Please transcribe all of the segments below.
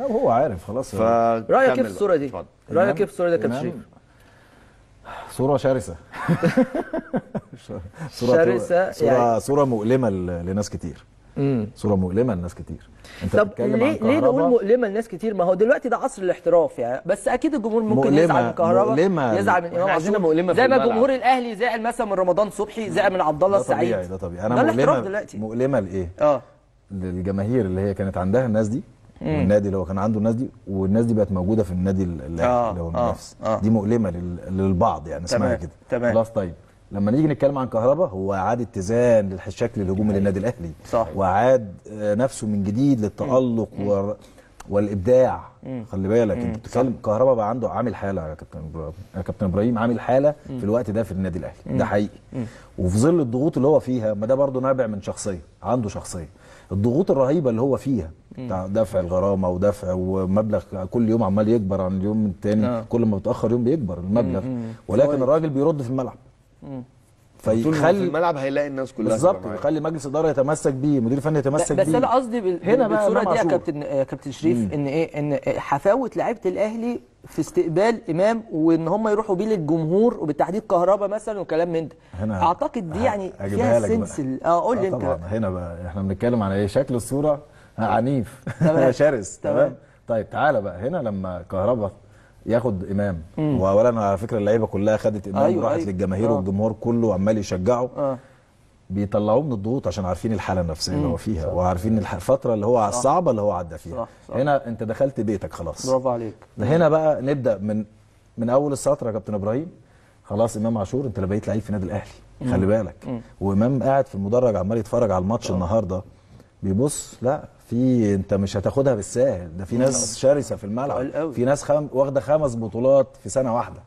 هو عارف خلاص ف رايك ايه في الصوره دي؟ اتفضل. رايك ايه في الصوره دي يا كابتن إمام شريف؟ صورة شرسة شرسة صورة يعني. صورة مؤلمة ل- لناس كتير امم صورة مؤلمة لناس كتير انت طب بتتكلم عن ليه ليه نقول كهربا مؤلمه لناس كتير ما هو دلوقتي ده عصر الاحتراف يعني بس اكيد الجمهور ممكن مؤلمة- يزعل من كهربا مؤلمة. يزعل من إحنا امام عايزينها عاشور مؤلمة في زي ما الملعب. جمهور الاهلي زعل مثلا من رمضان صبحي زعل من عبد الله ده طبيعي السعيد ده طبيعي ده انا الاحتراف مؤلمة دلوقتي مؤلمة لايه؟ اه للجماهير اللي هي كانت عندها الناس دي والنادي اللي هو كان عنده الناس دي والناس دي بقت موجوده في النادي ال- آه، الاهلي اللي هو آه، المنافس آه. دي مؤلمه لل- للبعض يعني اسمها تمام، كده تمام. خلاص طيب لما نيجي نتكلم عن كهربا هو اعاد اتزان الشكل الهجومي للنادي الاهلي صح. واعاد آه، نفسه من جديد للتالق والر- والابداع خلي بالك انت بتتكلم كهربا بقى عنده عامل حاله يا كابتن إبرا- يا كابتن ابراهيم عامل حاله في الوقت ده في النادي الاهلي ده حقيقي وفي ظل الضغوط اللي هو فيها ما ده برضه نابع من شخصيه عنده شخصيه الضغوط الرهيبه اللي هو فيها بتاع دفع الغرامه ودفع ومبلغ كل يوم عمال يكبر عن اليوم التاني آه. كل ما بتاخر يوم بيكبر المبلغ ولكن الراجل بيرد في الملعب طول ما هو في فيخلي الملعب هيلاقي الناس كلها بالظبط تبقى معاه. يخلي مجلس اداره يتمسك بيه مدير فني يتمسك بس بيه انا قصدي بال- هنا بقى بالصوره إمام دي يا عاشور. كابتن يا كابتن شريف ان ايه ان حفاوه لعيبه الاهلي في استقبال امام وان هم يروحوا بيه للجمهور وبالتحديد كهربا مثلا وكلام من ده هنا اعتقد دي يعني هجيبها فيها لك السنس بقى. ال- اه قول لي آه انت طبعا هنا بقى احنا بنتكلم عن ايه شكل الصوره عنيف تمام. شرس تمام. تمام طيب تعالى بقى هنا لما كهربا ياخد امام واولا على فكره اللعيبه كلها خدت امام أيوة، وراحت أيوة. للجماهير آه. والجمهور كله عمال يشجعه اه بيطلعوه من الضغوط عشان عارفين الحاله النفسيه اللي هو فيها وعارفين الح- الفتره اللي هو الصعبه اللي هو عدى فيها صح، صح. هنا انت دخلت بيتك خلاص برافو عليك ده هنا بقى نبدا من من اول السطر يا كابتن ابراهيم خلاص امام عاشور انت اللي بقيت لعيب في النادي الاهلي خلي بالك وامام قاعد في المدرج عمال يتفرج على الماتش النهارده بيبص لا في انت مش هتاخدها بالساهل ده في ناس شرسه في تقال الملعب قوي. في ناس خم... واخده خمس بطولات في سنه واحده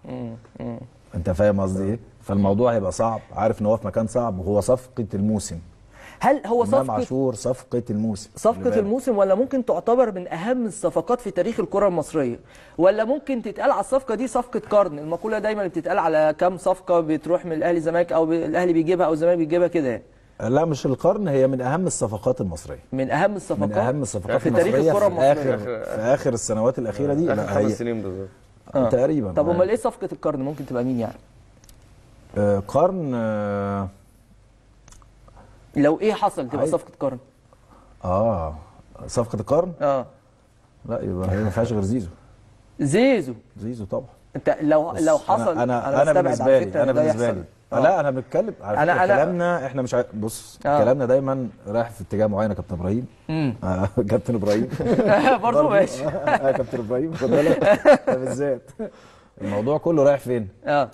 انت فاهم قصدي ايه فالموضوع هيبقى صعب عارف ان هو في مكان صعب وهو صفقه الموسم هل هو امام صفقه عاشور صفقه الموسم خلي صفقة بالك. الموسم ولا ممكن تعتبر من أهم الصفقات في تاريخ الكرة المصرية ولا ممكن تتقال على الصفقة دي صفقة قرن المقولة دايما اللي بتتقال على كام صفقة بتروح من الأهلي زمالك أو الأهلي بيجيبها أو الزمالك بيجيبها كده يعني. لا مش القرن هي من اهم الصفقات المصريه من أهم الصفقات من اهم الصفقات في تاريخ المصريه الكرة في المصرية اخر في اخر السنوات الاخيره دي اخر لا خمس هي سنين بالظبط آه. تقريبا طب آه. أمال إيه صفقة القرن ممكن تبقى مين يعني آه قرن آه, لو إيه حصل تبقى عايز- صفقة قرن اه صفقه القرن اه لا يبقى هي ما فيهاش غير زيزو زيزو زيزو طبعا انت لو بص، لو حصل انا انا, أنا بستبعد بالنسبه على لي فكرة انا إن ده بالنسبه يحصل. لي آه. لا انا بتكلم على أنا- فكره أنا- كلامنا احنا مش عارف بص آه. كلامنا دايما رايح في اتجاه معين يا كابتن ابراهيم امم آه كابتن ابراهيم برضه ماشي آه كابتن ابراهيم خد بالك ده بالذات الموضوع كله رايح فين؟ اه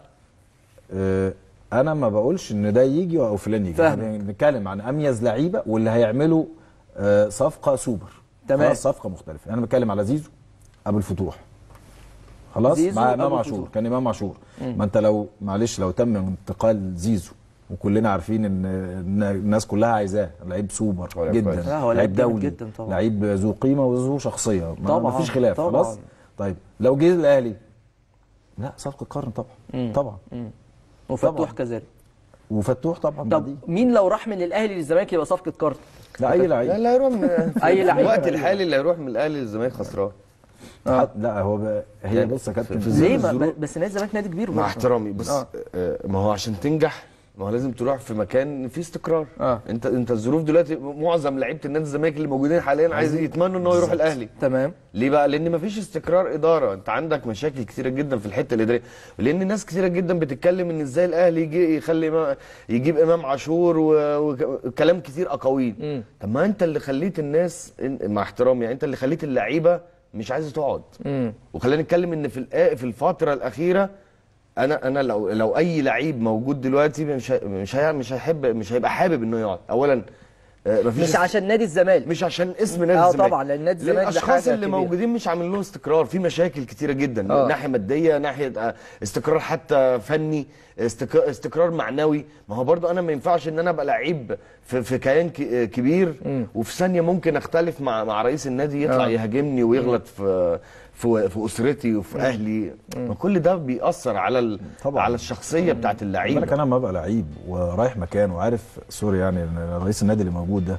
آه، انا ما بقولش ان ده يجي او فلان يجي فاهمك. احنا بنتكلم عن اميز لعيبه واللي هيعملوا آه، صفقه سوبر تمام. خلاص صفقه مختلفه انا بتكلم على زيزو ابو الفتوح خلاص زيزو مع أبو امام الفتوح. عاشور كان امام عاشور ما انت لو معلش لو تم انتقال زيزو وكلنا عارفين ان إن الناس كلها عايزاه لعيب سوبر هو لعيب جدا كويس. لا، هو لعيب لعيب جامد دولي جدا طبعا. لعيب ذو قيمه وذو شخصيه ما طبعا، ما فيش خلاف طبعا. خلاص طيب لو جه الاهلي لا صفقه قرن طبعا طبعا وفتوح طبعا. كذلك وفتوح طبعا طب بعديه. مين لو راح من الاهلي للزمالك يبقى صفقه قرن لا اي لا لعيب لا هيروح من أي في لعيب. الوقت الحالي اللي هيروح من الاهلي للزمالك خسران حد- لا هو ب... هي يعني بص يا كابتن في ليه الظروف- ما بس نادي الزمالك نادي كبير مع برضه. احترامي بص آه. آه. ما هو عشان تنجح ما هو لازم تروح في مكان فيه استقرار آه. انت انت الظروف دلوقتي معظم لعيبه النادي الزمالك اللي موجودين حاليا عايزين يتمنوا ان هو يروح الاهلي تمام ليه بقى؟ لان مفيش استقرار اداره، انت عندك مشاكل كتيره جدا في الحته الاداريه، ولان ناس كتيره جدا بتتكلم ان ازاي الاهلي يجي يخلي ما يجيب امام عاشور و- وكلام كتير اقاويل. مم. طب ما انت اللي خليت الناس إن- مع احترامي يعني انت اللي خليت اللعيبه مش عايزه تقعد. امم وخلينا نتكلم ان في الآ- في الفتره الاخيره انا انا لو لو اي لعيب موجود دلوقتي مش هي- مش هي- مش هيحب مش هيبقى حابب انه يقعد، اولا آه، مفيش مش عشان نادي الزمالك مش عشان اسم نادي آه الزمالك طبعا، لأن نادي الزمالك ده الاشخاص حاجة اللي كبيرة. موجودين مش عاملين لهم استقرار في مشاكل كتيره جدا آه. ناحيه ماديه ناحيه آه، استقرار حتى فني استك- استقرار معنوي ما هو برضو انا ما ينفعش ان انا ابقى لعيب في, في كيان ك- آه، كبير وفي ثانيه ممكن اختلف مع مع رئيس النادي يطلع آه. يهاجمني ويغلط في في في اسرتي وفي اهلي ما كل ده بيأثر على ال... طبعاً. على الشخصيه بتاعت خد بالك اللعيبه انا لما ابقى لعيب ورايح مكان وعارف سوري يعني إن رئيس النادي اللي موجود ده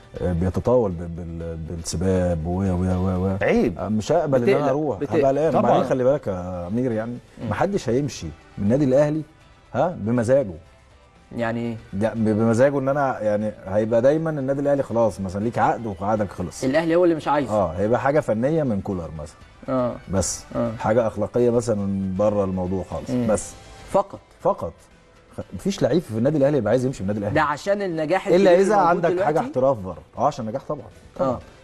آه، بيتطاول ب- بال- بالسباب و و و و عيب. آه، مش هقبل ان بتقلق، انا اروح بتقلق. هبقى قلقان طبعاً. وبعدين خلي بالك يا امير يعني ما حدش هيمشي من النادي الاهلي ها بمزاجه يعني ايه ده ب- بمزاجه ان انا يعني هيبقى دايما النادي الاهلي خلاص مثلا ليك عقد وعقدك خلص الاهلي هو اللي مش عايزه اه هيبقى حاجه فنيه من كولر مثلا اه بس آه. حاجه اخلاقيه مثلا بره الموضوع خالص بس فقط فقط خ- مفيش لعيب في النادي الاهلي يبقى عايز يمشي من النادي ده الاهلي عشان النجاح الا الكبير اذا اللي موجود عندك حاجه دلوقتي؟ احتراف بره اه عشان نجاح طبعا طبعا اه